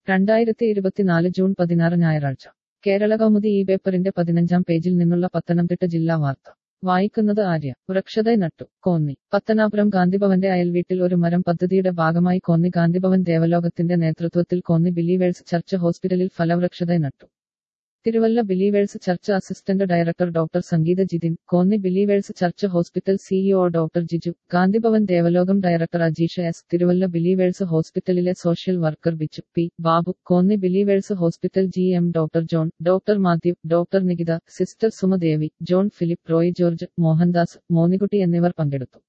രണ്ടായിരത്തി ഇരുപത്തിനാല് ജൂൺ പതിനാറ് ഞായറാഴ്ച കേരള കൗമുദി ഈ പേപ്പറിന്റെ പതിനഞ്ചാം പേജിൽ നിന്നുള്ള പത്തനംതിട്ട ജില്ലാ വാർത്ത വായിക്കുന്നത് ആര്യ വൃക്ഷതൈ നട്ടു കോന്നി പത്തനാപുരം ഗാന്ധിഭവന്റെ അയൽവീട്ടിൽ ഒരു മരം പദ്ധതിയുടെ ഭാഗമായി കോന്നി ഗാന്ധിഭവൻ ദേവലോകത്തിന്റെ നേതൃത്വത്തിൽ കോന്നി ബിലീവേഴ്സ് ചർച്ച് ഹോസ്പിറ്റലിൽ ഫലവൃക്ഷതൈ നട്ടു Thiruvalla believers church assistant director doctor Sangeetha Jithin Konni believers church hospital CEO doctor Jiju Gandhibhavan Devalokam director Ajeesha S Thiruvalla believers ഹോസ്പിറ്റലിലെ social worker Bichu P Babu Konni believers hospital G M doctor John doctor Mathew doctor Nikitha sister Sumadevi John Philip Roy George Mohandas Monikutty എന്നിവർ പങ്കെടുത്തു